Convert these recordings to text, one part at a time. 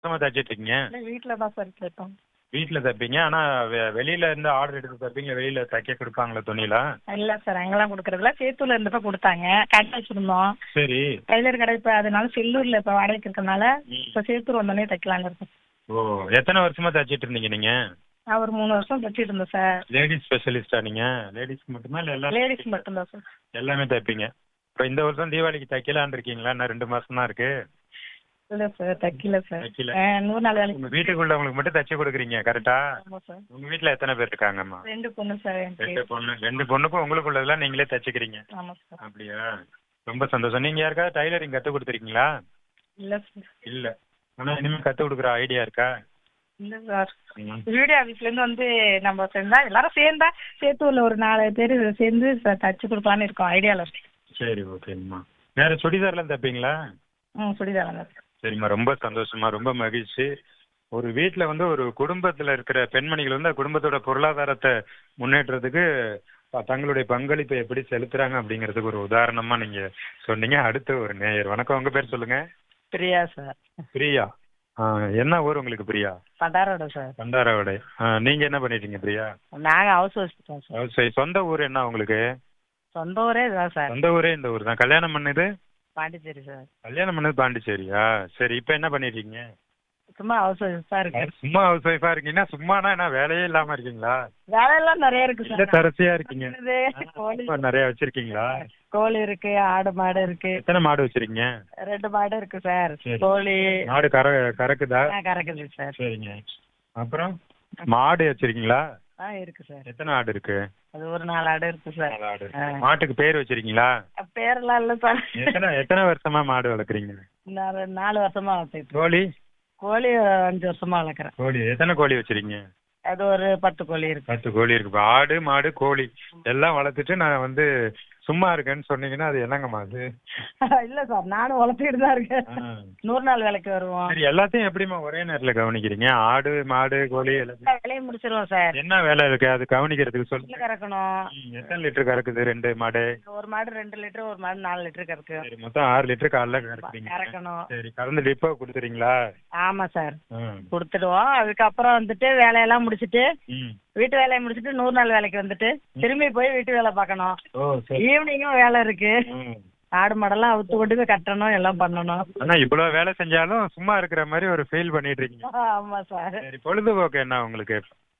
சுத்தமா தச்சிட்டு இருக்கீங்க இல்லை வீட்டில் தான் சார் கேட்டோம் வீட்ல தைப்பீங்க ஆனா வெ- வெளியில இருந்து ஆர்டர் எடுத்து தைப்பீங்க வெளியில தைக்க கொடுப்பாங்களா துணிலாம் இல்லை சார் அங்கெல்லாம் கொடுக்குறதில்ல சேத்தூர்ல இருந்தப்ப கொடுத்தாங்க கடை வச்சிருந்தோம் சரி டைலர் கடை இப்போ அதனால செல்லூர்ல இப்போ வாடகைக்கு இருக்கறனால ம். இப்போ சேத்தூர் வந்தோடனே தைக்கலான்னு இருக்கோம் ஓ எத்தனை வருஷமா தச்சிட்டு இருந்தீங்க நீங்க நான் ஒரு மூணு வருஷம் தைச்சிட்டு இருந்தேன் சார் லேடிஸ் ஸ்பெஷலிஸ்டா நீங்க லேடிஸ் மட்டுமா இல்ல எல்லா லேடிஸ் மட்டும்தான் சார் எல்லாமே தைப்பீங்க இப்போ இந்த வருஷம் தீபாவளிக்கு தைக்கலான்னு இருக்கீங்களா இன்னும் ரெண்டு மாசம் தான் இருக்கு இல்லை சார் தைக்கல சார் தைக்கல. ஆ, நூறு நாள் வேலைக்கு உங்க வீட்டுக்குள்ளவங்களுக்கு மட்டும் தச்சு கொடுக்குறீங்க கரெக்டா ஆமாம் சார் உங்க வீட்ல எத்தனை பேர் இருக்காங்கம்மா ரெண்டு பொண்ணு சார் ரெண்டு எனக்கு பொண்ணு ரெண்டு பொண்ணுக்கும் உங்களுக்குள்ளதெல்லாம் நீங்களே தச்சுக்கிறீங்க ஆமாம் சார் அப்படியா ரொம்ப சந்தோஷம் நீங்க யாருக்காவது டைலரிங் கத்து கொடுத்துருக்கீங்களா இல்லை சார் இல்ல ஆனா இனிமே கத்து கொடுக்குற ஐடியா இருக்கா இல்லை சார் ம். வீடியோ ஆஃபீஸ்லேருந்து வந்து நம்ம சேர்ந்தா எல்லாரும் சேர்ந்தா சேத்தூர்ல ஒரு நாலு பேர் சேர்ந்து ச- தச்சு கொடுக்கலான்னு இருக்கோம் ஐடியாவில் இருக்கு சரி ஓகேம்மா வேற சுடிதார்லாம் தைப்பீங்களா ம் சுடிதாரங்க சரிம்மா ரொம்ப சந்தோஷமா ரொம்ப மகிழ்ச்சி ஒரு வீட்ல வந்து ஒரு குடும்பத்துல இருக்கிற பெண்மணிகள் வந்து அந்த குடும்பத்தோட பொருளாதாரத்தை முன்னேற்றத்துக்கு ப- தங்களுடைய பங்களிப்பை எப்படி செலுத்துறாங்க அப்படிங்கிறதுக்கு ஒரு உதாரணமா நீங்க சொன்னீங்க அடுத்த ஒரு நேயர் வணக்கம் உங்க பேர் சொல்லுங்க பிரியா சார் பிரியா ஆ, என்ன ஊர் உங்களுக்கு பிரியா பண்டாரோட சார் பண்டாரவடை ஆ, நீங்க என்ன பண்ணிட்டீங்க பிரியா நாங்கள் ஹவுஸ் வச்சுட்டோம் சார் அஹ் சரி சொந்த ஊர் என்ன உங்களுக்கு சொந்த ஊரே இதுதான் சார் சொந்த ஊரே இந்த ஊர் தான் கல்யாணம் பண்ணது பாண்டிச்சேரி சார் கல்யாணம் பண்ணது பாண்டிச்சேரியா சரி இப்போ என்ன பண்ணிட்டீங்க சும்மா ஹவுஸ் ஒய்ஃப் தான் இருக்கு சும்மா ஹவுஸ் ஒய்ஃபா இருக்கீங்கன்னா சும்மானா என்ன வேலையே இல்லாம இருக்கீங்களா வேலையெல்லாம் நிறைய இருக்கு இல்ல சார் தரசியா இருக்கீங்க இது கோழி இப்ப நிறைய வச்சிருக்கீங்களா கோழி இருக்கு ஆடு மாடு இருக்கு எத்தனை மாடு வச்சிருக்கீங்க ரெண்டு மாடு இருக்கு சார் சரி. கோழி மாடு கற கறக்குதா ஆ, கறக்குது சார் சரிங்க அப்புறம் மாடு வச்சிருக்கீங்களா ஆ இருக்கு சார் எத்தனை ஆடு இருக்கு அது ஒரு நாலு ஆடு இருக்கு சார் நாலு ஆடு ஆ. மாட்டுக்கு பேர் வச்சிருக்கீங்களா பேரெல்லாம் இல்லை சார் எத்தனை எத்தனை வருஷமா மாடு வளர்க்குறீங்க நான் ஒரு நாலு வருஷமா வளர்த்துட்டு இருக்கேன். கோழி கோழி அஞ்சு வருஷமா வளர்க்குறேன் கோழி எத்தனை கோழி வச்சிருக்கீங்க அது ஒரு பத்து கோழி இருக்கு பத்து கோழி இருக்கு இப்ப ஆடு மாடு கோழி எல்லாம் வளர்த்துட்டு நான் வந்து சும்மா இருக்கேன்னு சொன்னீங்கன்னா அது என்னங்கம்மா அது இல்ல சார் நானும் வளர்த்துக்கிட்டு தான் இருக்கேன் ஆ. நூறு நாள் வேலைக்கு வருவோம் சரி எல்லாத்தையும் எப்படிம்மா ஒரே நேரத்துல கவனிக்கிறீங்க ஆடு மாடு கோழி எல்லாத்தையும் எல்லா வேலையும் முடிச்சிருவோம் சார் என்ன வேலை இருக்கு அது கவனிக்கிறதுக்கு சொல்லுங்க வீட்டுல கறக்கணும் ம், எத்தனை லிட்டர் கறக்குது ரெண்டு மாடு ஒரு மாடு ரெண்டு லிட்டர் ஒரு மாடு நாலு லிட்டர் கறக்கு சரி மொத்தம் ஆறு லிட்டர் காலைல கறக்குறீங்க கறக்கணும் சரி கறந்து டிப்போ கொடுத்துறீங்களா ஆமா சார் ம். கொடுத்துடுவோம் அதுக்கப்புறம் வந்துட்டு வேலையெல்லாம் முடிச்சிட்டு ம். வீட்டு வேலையை முடிச்சிட்டு நூறு நாள் வேலைக்கு வந்துட்டு திரும்பி போய் வீட்டு வேலை பார்க்கணும் ஓ சரி ஈவினிங்கும் வேலை இருக்கு ம். ஆடு மாடெல்லாம் அவுத்து கொண்டு போய் கட்டணும் எல்லாம் பண்ணணும் ஆனா இவ்வளவு வேலை செஞ்சாலும் சும்மா இருக்கிற மாதிரி ஒரு ஃபீல் பண்ணிட்டு இருக்கீங்க ஆமா சார் சரி பொழுதுபோக்கு என்ன உங்களுக்கு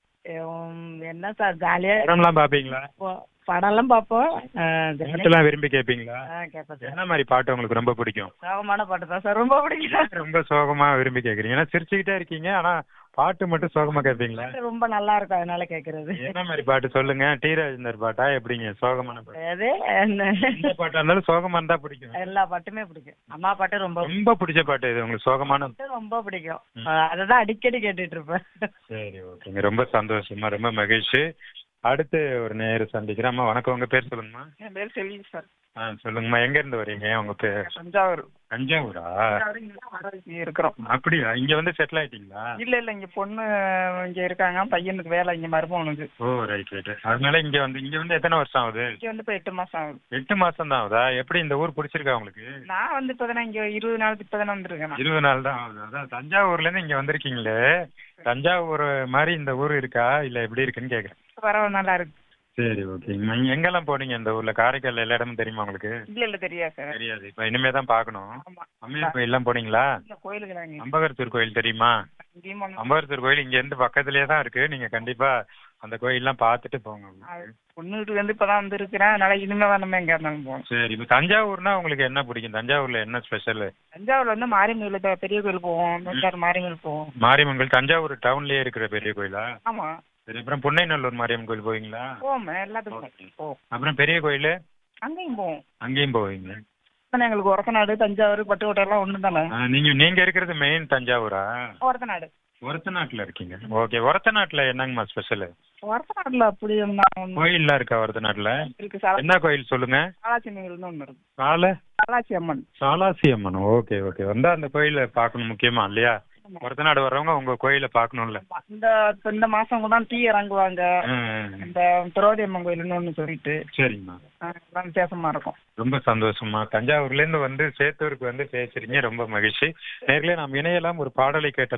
உம், என்ன சார் ஜாலியா படம்லாம் பாப்பீங்களா போ- படம்லாம் பார்ப்போம் ஆ, ஜாலியா- பாட்டுலாம் விரும்பி கேட்பீங்களா ஆ, கேட்பேன் சார் என்ன மாதிரி பாட்டு உங்களுக்கு ரொம்ப பிடிக்கும் சோகமான பாட்டு தான் சார் ரொம்ப பிடிக்கும் ரொம்ப சோகமா விரும்பி கேக்குறீங்க ஏன்னா சிரிச்சுக்கிட்டே இருக்கீங்க ஆனா பாட்டு மட்டும் சோகமா கேட்பீங்களா ரொம்ப நல்லா இருக்கும் அதனால கேக்குறது என்ன மாதிரி பாட்டு சொல்லுங்க டி ராஜேந்தர் பாட்டா எப்படிங்க சோகமான பாட்டு அது என்ன? எந்த பாட்டா இருந்தாலும் சோகமா இருந்தா பிடிக்கும் எல்லா பாட்டுமே பிடிக்கும் அம்மா பாட்டு ரொம்ப ரொம்ப பிடிச்ச பாட்டு இது உங்களுக்கு சோகமான பாட்டு ரொம்ப பிடிக்கும் அததான் அடிக்கடி கேட்டுட்டு இருப்பேன் சரி ஓகேங்க ரொம்ப சந்தோஷமா ரொம்ப மகிழ்ச்சி அடுத்து ஒரு நேரு சந்திக்கிறேன் அம்மா வணக்கம் உங்க பேர் சொல்லுங்கம்மா என் பேர் செல்வி சார் ஆ சொல்லுங்கம்மா எங்க இருந்து வரீங்க உங்க பேர் தஞ்சாவூர் தஞ்சாவூரா வாடகைக்கு இருக்கிறோம் அப்படியா இங்க வந்து செட்டில் ஆயிட்டீங்களா இல்ல இல்ல இங்க பொண்ணு இங்க இருக்காங்க பையனுக்கு வேலை இங்க மருமகனுக்கு ஓ ரைட் ரைட் அதனால இங்க வந்து இங்க வந்து எத்தனை வருஷம் ஆகுது இங்க வந்து இப்ப எட்டு மாசம் ஆகுது எட்டு மாசம் தான் ஆகுதா எப்படி இந்த ஊர் பிடிச்சிருக்கா உங்களுக்கு நான் வந்து இப்பதானே இங்க இருபது நாளுக்கு இப்பதானே வந்திருக்கேன் நான். இருபது நாள் தான் ஆகுது அதான் தஞ்சாவூர்ல இருந்து இங்க வந்திருக்கீங்களே தஞ்சாவூர் மாதிரி இந்த ஊர் இருக்கா இல்ல எப்படி இருக்குன்னு கேக்குறேன் பரவாயில்ல நல்லா இருக்கு சரி ஓகேங்கம்மா நீங்க எங்கெல்லாம் போனீங்க இந்த ஊர்ல காரைக்கால் எல்லா இடமும் தெரியுமா உங்களுக்கு இல்ல இல்ல தெரியாது சார் தெரியாது இப்ப இனிமே தான் பார்க்கணும் ஆமா அம்மையார் கோயில்லாம் போனீங்களா இந்த கோயிலுக்கு நாங்க அம்பகர்த்தூர் கோயில் தெரியுமா இங்கேயும் போனோம். அம்பகர்த்தூர் கோயில் இங்க இருந்து பக்கத்துலயே தான் இருக்கு நீங்க கண்டிப்பா அந்த கோயில்லாம் பார்த்துட்டு போங்க அது பொண்ணு வீட்டுக்கு வந்து இப்பதான் வந்து இருக்கிறேன் அதனால இனிமே நம்ம எங்க இருந்தாலும் போகணும் சரி இப்ப தஞ்சாவூர்னா உங்களுக்கு என்ன பிடிக்கும் தஞ்சாவூர்ல என்ன ஸ்பெஷல் தஞ்சாவூர்ல வந்து மாரியம்மன் கோயில் பெரிய கோயில் போவோம் மேற்கார் மாரியம்மன் கோயில் போவோம் மாரியம்மன் தஞ்சாவூர் டவுன்லயே இருக்கிற பெரிய கோயிலா ஆமா சரி அப்புறம் புன்னைநல்லூர் மாரியம்மன் கோயில் போவீங்களா போவோம் எல்லாத்துக்கும் போவோம் அப்புறம் பெரிய கோயில் அங்கேயும் போவோம் அங்கேயும் போவீங்க ஆனா எங்களுக்கு ஒரத்தநாடு தஞ்சாவூர் பட்டுக்கோட்டை எல்லாம் ஒண்ணு தானே ஆ, நீங்க நீங்க இருக்கிறது மெயின் தஞ்சாவூரா ஒரத்தநாடு ஒரத்த நாட்டுல இருக்கீங்க ஓகே ஒரத்த நாட்டுல என்னங்கம்மா ஸ்பெஷல் ஒரத்தநாடுல அப்படி ஒண்ணு ஒண்ணு கோயில்லாம் இருக்கா ஒரத்த நாட்டுல இருக்கு சாலா என்ன கோயில் சொல்லுங்க சாலாச்சி கோயில்னு ஒண்ணு இருக்கு கால சாலாச்சி அம்மன் சாலாசி அம்மன் ஓகே ஓகே வந்தா அந்த கோயில பார்க்கணும் முக்கியமா இல்லையா ஒரத்த நாடு வர்றவங்க உங்க கோயில பார்க்கணும்ல இந்த இப்ப இந்த மாசம் கூட தீ இறங்குவாங்க ம், ம். இந்த திரௌதி அம்மன் கோயில்னு ஒண்ணு சொல்லிட்டு சரிங்கம்மா ஆஹ் எல்லாம் வித்தியாசமா இருக்கும் ரொம்ப சந்தோஷமா தஞ்சாவூர்ல இருந்து வந்து சேத்தூருக்கு வந்து பேசுறீங்க ரொம்ப மகிழ்ச்சி நேர்களே நாம் இணையலாம் ஒரு பாடலை கேட்ட